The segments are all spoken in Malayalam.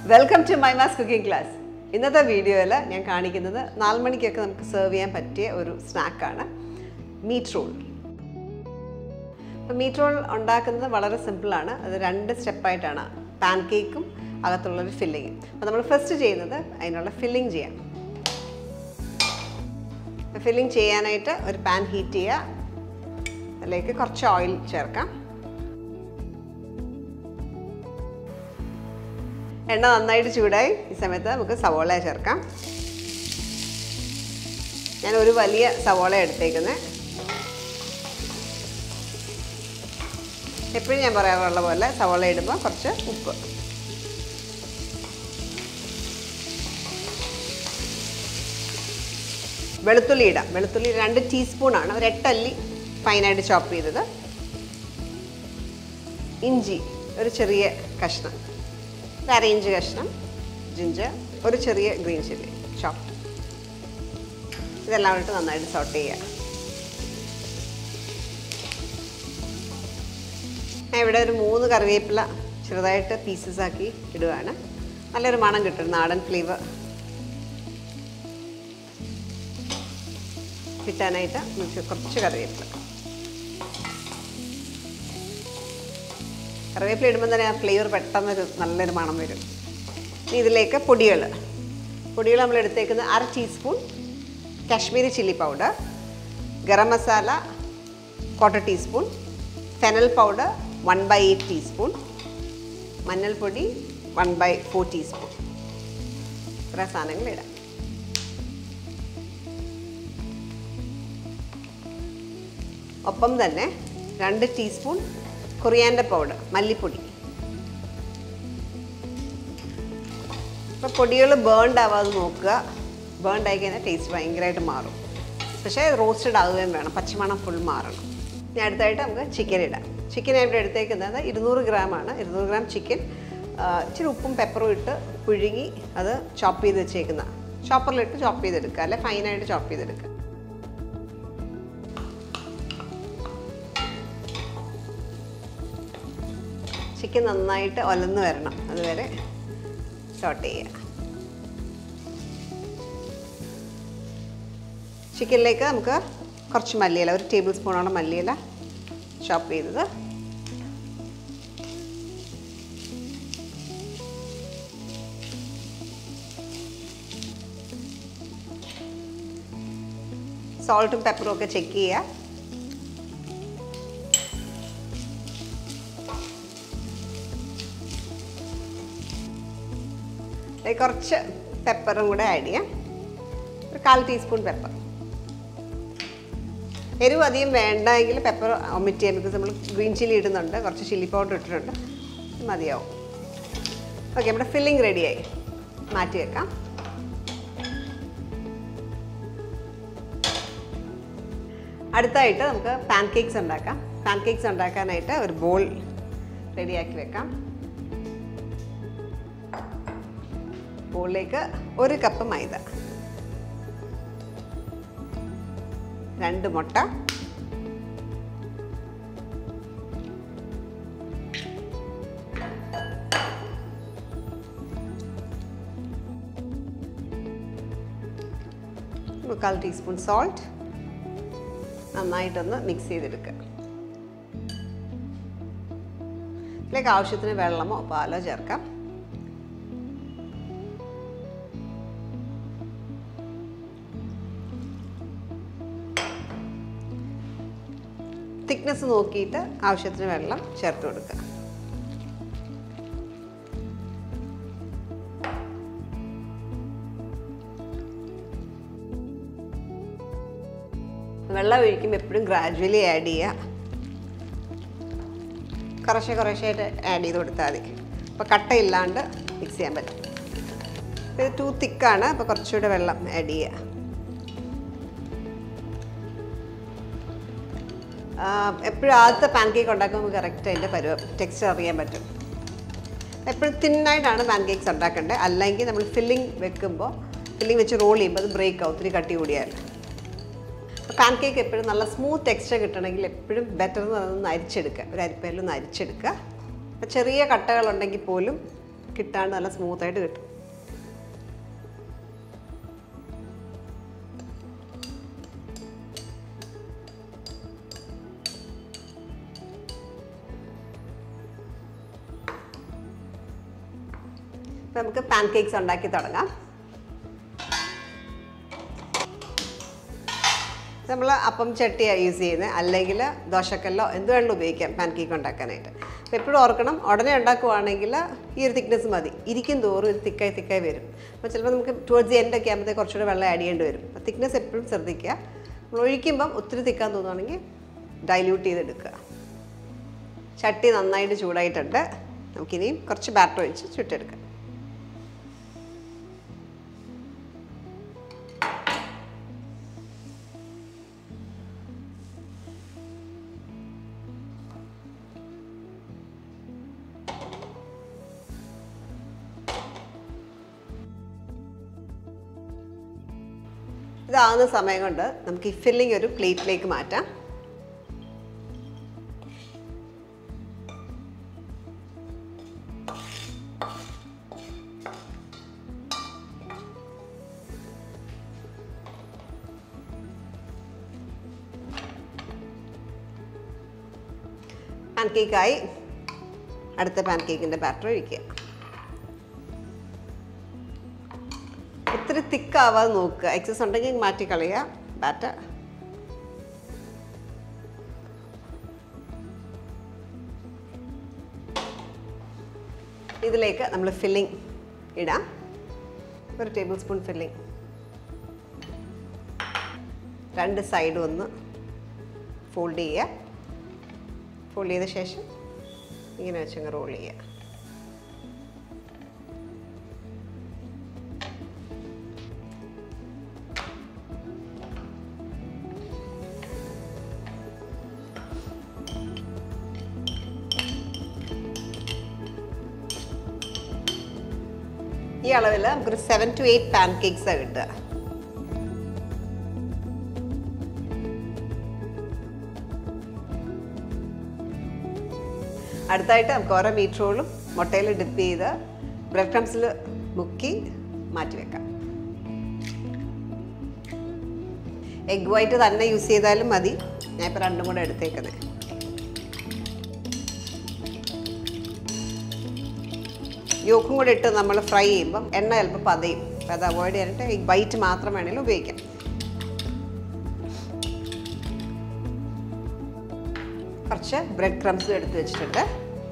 വെൽക്കം ടു മൈമാസ് കുക്കിംഗ് ക്ലാസ് ഇന്നത്തെ വീഡിയോയിൽ ഞാൻ കാണിക്കുന്നത് നാല് മണിക്കൊക്കെ നമുക്ക് സെർവ് ചെയ്യാൻ പറ്റിയ ഒരു സ്നാക്കാണ് മീറ്റ് റോൾ അപ്പോൾ മീറ്റ് റോൾ ഉണ്ടാക്കുന്നത് വളരെ സിമ്പിളാണ് അത് രണ്ട് സ്റ്റെപ്പായിട്ടാണ് പാൻ കേക്കും അകത്തുള്ളൊരു ഫില്ലിങ്ങും അപ്പോൾ നമ്മൾ ഫസ്റ്റ് ചെയ്യുന്നത് അതിനുള്ള ഫില്ലിംഗ് ചെയ്യാം ഫില്ലിംഗ് ചെയ്യാനായിട്ട് ഒരു പാൻ ഹീറ്റ് ചെയ്യുക അതിലേക്ക് കുറച്ച് ഓയിൽ ചേർക്കാം എണ്ണ നന്നായിട്ട് ചൂടായി ഈ സമയത്ത് നമുക്ക് സവോള ചേർക്കാം ഞാൻ ഒരു വലിയ സവോള എടുത്തേക്കുന്നത് എപ്പോഴും ഞാൻ പറയാറുള്ള പോലെ സവോള ഇടുമ്പോൾ കുറച്ച് ഉപ്പ് വെളുത്തുള്ളി ഇടാം വെളുത്തുള്ളി രണ്ട് ടീസ്പൂണാണ് ഒരു എട്ടല്ലി ഫൈനായിട്ട് ചോപ്പ് ചെയ്തത് ഇഞ്ചി ഒരു ചെറിയ കഷ്ണം ഒരു അര ഇഞ്ച് കഷ്ണം ജിഞ്ചർ ഒരു ചെറിയ ഗ്രീൻ ചില്ലി ചോപ്പ് ഇതെല്ലാം ഇട്ട് നന്നായിട്ട് സോട്ട് ചെയ്യുക ഞാൻ ഇവിടെ ഒരു മൂന്ന് കറിവേപ്പില ചെറുതായിട്ട് പീസസ് ആക്കി ഇടുകയാണ് നല്ലൊരു മണം കിട്ടും നാടൻ ഫ്ലേവർ കിട്ടാനായിട്ട് നമുക്ക് കുറച്ച് കറിവേപ്പില കറിവേപ്പില ഇടുമ്പോൾ തന്നെ ആ ഫ്ലേവർ പെട്ടെന്നൊരു നല്ലൊരു മണം വരും ഇനി ഇതിലേക്ക് പൊടികൾ പൊടികൾ നമ്മൾ എടുത്തേക്കുന്നത് അര teaspoon Kashmiri chilli powder garam masala quarter teaspoon fennel powder one by eight teaspoon മഞ്ഞൾപ്പൊടി വൺ ബൈ ഫോർ ടീസ്പൂൺ ഇത്ര സാധനങ്ങൾ ഇടാം ഒപ്പം തന്നെ രണ്ട് ടീസ്പൂൺ കൊറിയാൻഡർ പൗഡർ മല്ലിപ്പൊടി ഇപ്പോൾ പൊടികൾ ബേൺഡ് ആവാതെ നോക്കുക ബേൺഡ് ആയി കഴിഞ്ഞാൽ ടേസ്റ്റ് ഭയങ്കരമായിട്ട് മാറും പക്ഷേ റോസ്റ്റഡ് ആവുകയും വേണം പച്ചമണം ഫുൾ മാറണം ഇനി അടുത്തായിട്ട് നമുക്ക് ചിക്കൻ ഇടാം ചിക്കൻ ഇവിടെ എടുത്തേക്കുന്നത് ഇരുന്നൂറ് ഗ്രാമാണ് ഇരുന്നൂറ് ഗ്രാം ചിക്കൻ ഇച്ചിരി ഉപ്പും പെപ്പറും ഇട്ട് പുഴുങ്ങി അത് ചോപ്പ് ചെയ്ത് വെച്ചേക്കുന്ന ചോപ്പറിലിട്ട് ചോപ്പ് ചെയ്തെടുക്കുക അല്ലെ ഫൈനായിട്ട് ചോപ്പ് ചെയ്തെടുക്കുക ചിക്കൻ നന്നായിട്ട് ഒലന്ന് വരണം അതുവരെ ഷോട്ട് ചെയ്യുക ചിക്കനിലേക്ക് നമുക്ക് കുറച്ച് മല്ലിയില ഒരു ടേബിൾ സ്പൂണോളം മല്ലിയില ചോപ്പ് ചെയ്തത് സോൾട്ടും പെപ്പറും ഒക്കെ ചെക്ക് ചെയ്യുക കുറച്ച് പെപ്പറും കൂടെ ആഡ് ചെയ്യാം ഒരു കാൽ ടീസ്പൂൺ പെപ്പർ എരിവ് അധികം വേണ്ടെങ്കിൽ പെപ്പർ ഒമിറ്റ് ചെയ്യാം ബിക്കോസ് നമ്മൾ ഗ്രീൻ ചില്ലി ഇടുന്നുണ്ട് കുറച്ച് ചില്ലി പൗഡർ ഇട്ടിട്ടുണ്ട് മതിയാവും ഓക്കെ നമ്മുടെ ഫില്ലിംഗ് റെഡിയായി മാറ്റി വെക്കാം അടുത്തായിട്ട് നമുക്ക് പാൻ കേക്ക്സ് ഉണ്ടാക്കാം പാൻ കേക്ക്സ് ഉണ്ടാക്കാനായിട്ട് ഒരു ബോൾ റെഡിയാക്കി വെക്കാം ബോളിലേക്ക് ഒരു കപ്പ് മൈദ രണ്ട് മുട്ട മുക്കാൽ ടീസ്പൂൺ സോൾട്ട് നന്നായിട്ടൊന്ന് മിക്സ് ചെയ്തെടുക്കുക ഇതിലേക്ക് ആവശ്യത്തിന് വെള്ളമോ പാലോ ചേർക്കാം തിക്നെസ് നോക്കിയിട്ട് ആവശ്യത്തിന് വെള്ളം ചേർത്ത് കൊടുക്കുക വെള്ളം ഒഴിക്കുമ്പോൾ എപ്പോഴും ഗ്രാജുവലി ആഡ് ചെയ്യുക കുറേശ്ശെ കുറേശ്ശായിട്ട് ആഡ് ചെയ്ത് കൊടുത്താൽ മതി അപ്പോൾ കട്ടയില്ലാണ്ട് മിക്സ് ചെയ്യാൻ പറ്റും ഇത് ടു തിക്കാണ് അപ്പോൾ കുറച്ചുകൂടെ വെള്ളം ആഡ് ചെയ്യുക എപ്പോഴും ആദ്യത്തെ പാൻ കേക്ക് ഉണ്ടാക്കുമ്പോൾ നമുക്ക് കറക്റ്റ് അതിൻ്റെ പരുവം ടെക്സ്ചർ അറിയാൻ പറ്റും എപ്പോഴും തിന്നായിട്ടാണ് പാൻ കേക്ക്സ് ഉണ്ടാക്കേണ്ടത് അല്ലെങ്കിൽ നമ്മൾ ഫില്ലിംഗ് വെക്കുമ്പോൾ ഫില്ലിംഗ് വെച്ച് റോൾ ചെയ്യുമ്പോൾ അത് ബ്രേക്ക് ആവും ഒത്തിരി കട്ടി കൂടിയാൽ പാൻ കേക്ക് എപ്പോഴും നല്ല സ്മൂത്ത് ടെക്സ്ചർ കിട്ടണമെങ്കിൽ എപ്പോഴും ബെറ്റർ എന്ന് പറയുന്നത് അരിച്ചെടുക്കുക ഒരു അരിപ്പയിൽ ഒന്ന് അരിച്ചെടുക്കുക അപ്പോൾ ചെറിയ കട്ടകളുണ്ടെങ്കിൽ പോലും കിട്ടാണ്ട് നല്ല സ്മൂത്തായിട്ട് കിട്ടും ഇപ്പം നമുക്ക് പാൻ കേക്ക്സ് ഉണ്ടാക്കി തുടങ്ങാം നമ്മൾ അപ്പം ചട്ടിയാണ് യൂസ് ചെയ്യുന്നത് അല്ലെങ്കിൽ ദോശക്കല്ലോ എന്ത് വേണമെങ്കിലും ഉപയോഗിക്കാം പാൻ കേക്ക് ഉണ്ടാക്കാനായിട്ട് അപ്പോൾ എപ്പോഴും ഓർക്കണം ഉടനെ ഉണ്ടാക്കുവാണെങ്കിൽ ഈ ഒരു തിക്നെസ് മതി ഇരിക്കും തോറും ഇത് തിക്കായി തിക്കായി വരും അപ്പോൾ ചിലപ്പോൾ നമുക്ക് ടുവേർഡ്സ് ദി എൻഡ് ഒക്കെ ആകുമ്പോഴത്തേക്ക് കുറച്ചുകൂടെ വെള്ളം ആഡ് ചെയ്യേണ്ടി വരും അപ്പോൾ തിക്നെസ് എപ്പോഴും ശ്രദ്ധിക്കുക നമ്മൾ ഒഴിക്കുമ്പം ഒത്തിരി തിക്കാൻ തോന്നുവാണെങ്കിൽ ഡൈല്യൂട്ട് ചെയ്തെടുക്കുക ചട്ടി നന്നായിട്ട് ചൂടായിട്ടുണ്ട് നമുക്കിനിയും കുറച്ച് ബാറ്റർ ഒഴിച്ച് ചുട്ടെടുക്കാം ഇതാകുന്ന സമയം കൊണ്ട് നമുക്ക് ഈ ഫില്ലിംഗ് ഒരു പ്ലേറ്റിലേക്ക് മാറ്റാം പാൻ കേക്കായി അടുത്ത പാൻ കേക്കിൻ്റെ ബാറ്റർ ഒഴിക്കുക ഒത്തിരി തിക്കാവാതെ നോക്കുക എക്സസ് ഉണ്ടെങ്കിൽ മാറ്റി കളയുക ബാറ്റർ ഇതിലേക്ക് നമ്മൾ ഫില്ലിംഗ് ഇടാം ഒരു ടേബിൾ സ്പൂൺ ഫില്ലിംഗ് രണ്ട് സൈഡും ഒന്ന് ഫോൾഡ് ചെയ്യുക ഫോൾഡ് ചെയ്ത ശേഷം ഇങ്ങനെ വെച്ചങ്ങ് റോൾ ചെയ്യുക ഈ അളവിൽ നമുക്കൊരു seven to eight pancakes കിട്ടുക അടുത്തായിട്ട് നമുക്ക് ഓരോ മീറ്റ് റോളും മുട്ടയിൽ ഡിപ്പ് ചെയ്ത് ബ്രെഡ് ക്രംസിൽ മുക്കി മാറ്റി വെക്കാം എഗ് വൈറ്റ് തന്നെ യൂസ് ചെയ്താലും മതി ഞാൻ ഇപ്പോൾ രണ്ടും കൂടെ എടുത്തേക്കുന്നത് യോക്കും കൂടെ ഇട്ട് നമ്മൾ ഫ്രൈ ചെയ്യുമ്പം എണ്ണ ചിലപ്പോൾ പതയും അപ്പോൾ അത് അവോയ്ഡ് ചെയ്യാനായിട്ട് എഗ് വൈറ്റ് മാത്രം വേണമെങ്കിലും ഉപയോഗിക്കാം കുറച്ച് ബ്രെഡ് ക്രംസ് എടുത്ത് വെച്ചിട്ടുണ്ട്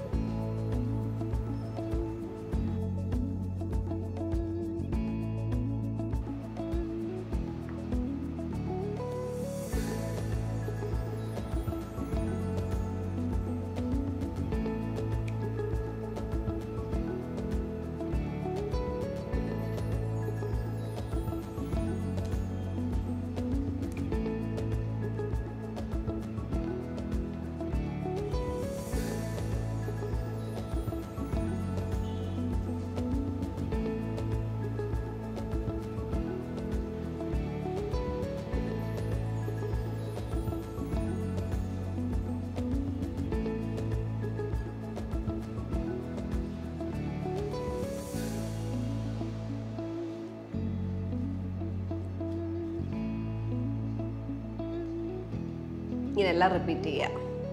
ഇങ്ങനെ എല്ലാം റിപ്പീറ്റ് ചെയ്യുക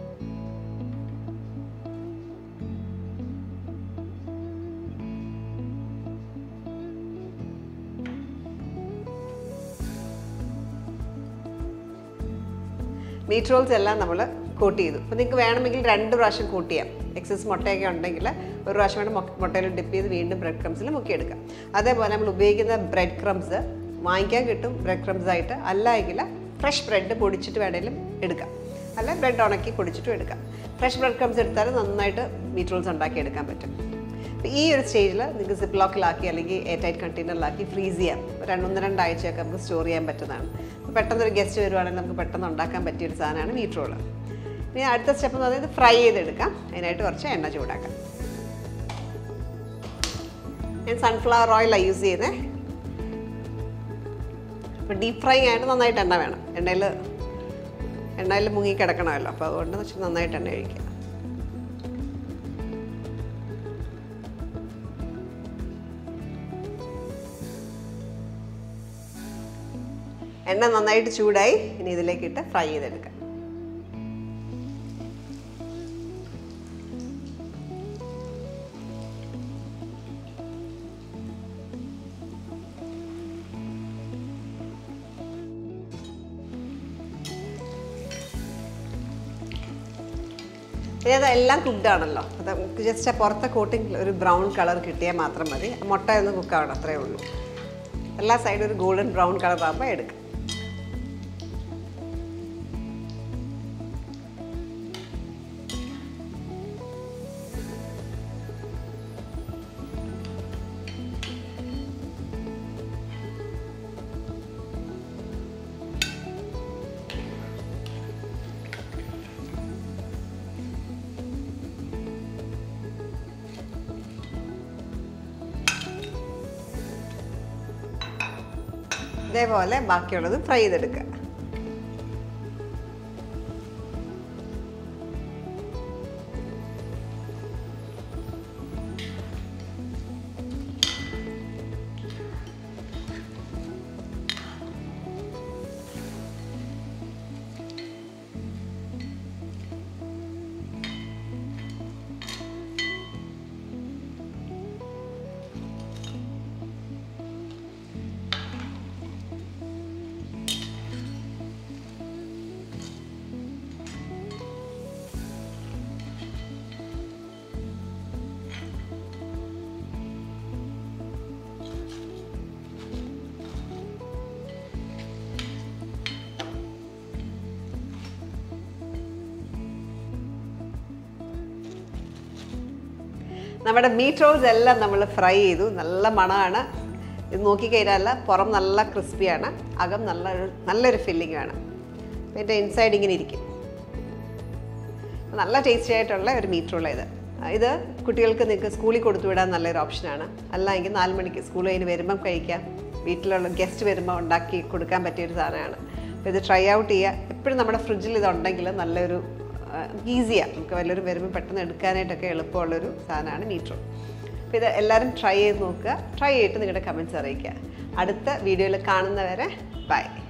മീറ്റ് റോൾസ് എല്ലാം നമ്മൾ കോട്ട് ചെയ്തു അപ്പോൾ നിങ്ങൾക്ക് വേണമെങ്കിൽ രണ്ട് പ്രാവശ്യം കോട്ട് ചെയ്യാം എക്സസ് മുട്ടയൊക്കെ ഉണ്ടെങ്കിൽ ഒരു പ്രാവശ്യം വേണം മുട്ടയിൽ ഡിപ്പ് ചെയ്ത് വീണ്ടും ബ്രെഡ് ക്രംസിൽ മുക്കിയെടുക്കാം അതേപോലെ നമ്മൾ ഉപയോഗിക്കുന്ന ബ്രെഡ് ക്രംസ് വാങ്ങിക്കാൻ കിട്ടും ബ്രെഡ് ക്രംസ് ആയിട്ട് അല്ല എങ്കിൽ ഫ്രഷ് ബ്രെഡ് പൊടിച്ചിട്ട് വേണമെങ്കിലും എടുക്കാം അല്ല ബ്രെഡ് ഉണക്കി പൊടിച്ചിട്ടും എടുക്കാം ഫ്രഷ് ബ്രെഡ് ക്രംസ് എടുത്താൽ നന്നായിട്ട് മീറ്റ് റോൾസ് ഉണ്ടാക്കി എടുക്കാൻ പറ്റും അപ്പോൾ ഈ ഒരു സ്റ്റേജിൽ നിങ്ങൾക്ക് സിപ്പ് ലോക്കിലാക്കി അല്ലെങ്കിൽ എയർ ടൈറ്റ് കണ്ടെയ്നറിലാക്കി ഫ്രീസ് ചെയ്യാം രണ്ട് രണ്ടാഴ്ചയൊക്കെ നമുക്ക് സ്റ്റോർ ചെയ്യാൻ പറ്റുന്നതാണ് അപ്പോൾ പെട്ടെന്ന് ഒരു ഗസ്റ്റ് വരുവാണെങ്കിൽ നമുക്ക് പെട്ടെന്ന് ഉണ്ടാക്കാൻ പറ്റിയ ഒരു സാധനമാണ് മീറ്റ് റോള് ഇനി അടുത്ത സ്റ്റെപ്പ് എന്ന് പറയുന്നത് ഫ്രൈ ചെയ്തെടുക്കാം അതിനായിട്ട് കുറച്ച് എണ്ണ ചൂടാക്കാം ഞാൻ സൺഫ്ലവർ ഓയിലാണ് യൂസ് ചെയ്യുന്നത് അപ്പോൾ ഡീപ്പ് ഫ്രൈ ആയിട്ട് നന്നായിട്ട് എണ്ണ വേണം എണ്ണയിൽ എണ്ണയിൽ മുങ്ങി കിടക്കണമല്ലോ അപ്പോൾ അതുകൊണ്ട് വെച്ച് നന്നായിട്ട് എണ്ണ ഒഴിക്കുക എണ്ണ നന്നായിട്ട് ചൂടായി ഇനി ഇതിലേക്കിട്ട് ഫ്രൈ ചെയ്തെടുക്കാം ഇനി അതെല്ലാം കുക്ക്ഡ് ആണല്ലോ അത് നമുക്ക് ജസ്റ്റ് ആ പുറത്തെ കോട്ടിങ് ഒരു ബ്രൗൺ കളർ കിട്ടിയാൽ മാത്രം മതി മുട്ട ഒന്ന് കുക്കാവണം അത്രേ ഉള്ളൂ എല്ലാ സൈഡും ഒരു ഗോൾഡൻ ബ്രൗൺ കളർ ആകുമ്പോൾ എടുക്കാം ഇതേപോലെ ബാക്കിയുള്ളത് ഫ്രൈ ചെയ്തെടുക്കുക നമ്മുടെ മീറ്റ് റോൾസ് എല്ലാം നമ്മൾ ഫ്രൈ ചെയ്തു നല്ല മണമാണ് ഇത് നോക്കിക്കഴിഞ്ഞാൽ പുറം നല്ല ക്രിസ്പിയാണ് അകം നല്ലൊരു നല്ലൊരു ഫില്ലിംഗ് ആണ് പിന്നെ ഇൻസൈഡ് ഇങ്ങനെ ഇരിക്കും നല്ല ടേസ്റ്റി ആയിട്ടുള്ള ഒരു മീറ്റ് റോൾ ഇത് ഇത് കുട്ടികൾക്ക് നിങ്ങൾക്ക് സ്കൂളിൽ കൊടുത്തു വിടാൻ നല്ലൊരു ഓപ്ഷനാണ് അല്ലെങ്കിൽ നാല് മണിക്ക് സ്കൂൾ കഴിഞ്ഞ് വരുമ്പം കഴിക്കാം വീട്ടിലുള്ള ഗസ്റ്റ് വരുമ്പോൾ ഉണ്ടാക്കി കൊടുക്കാൻ പറ്റിയൊരു സാധനമാണ് അപ്പോൾ ഇത് ട്രൈ ഔട്ട് ചെയ്യുക എപ്പോഴും നമ്മുടെ ഫ്രിഡ്ജിൽ ഇതുണ്ടെങ്കിൽ നല്ലൊരു ഈസിയാണ് നമുക്ക് വല്ലവരും വരുമ്പോൾ പെട്ടെന്ന് എടുക്കാനായിട്ടൊക്കെ എളുപ്പമുള്ളൊരു സാധനമാണ് മീറ്റ് റോൾ അപ്പോൾ ഇത് എല്ലാവരും ട്രൈ ചെയ്ത് നോക്കുക ട്രൈ ചെയ്തിട്ട് നിങ്ങളുടെ കമൻറ്റ്സ് അറിയിക്കുക അടുത്ത വീഡിയോയിൽ കാണുന്നവരെ ബൈ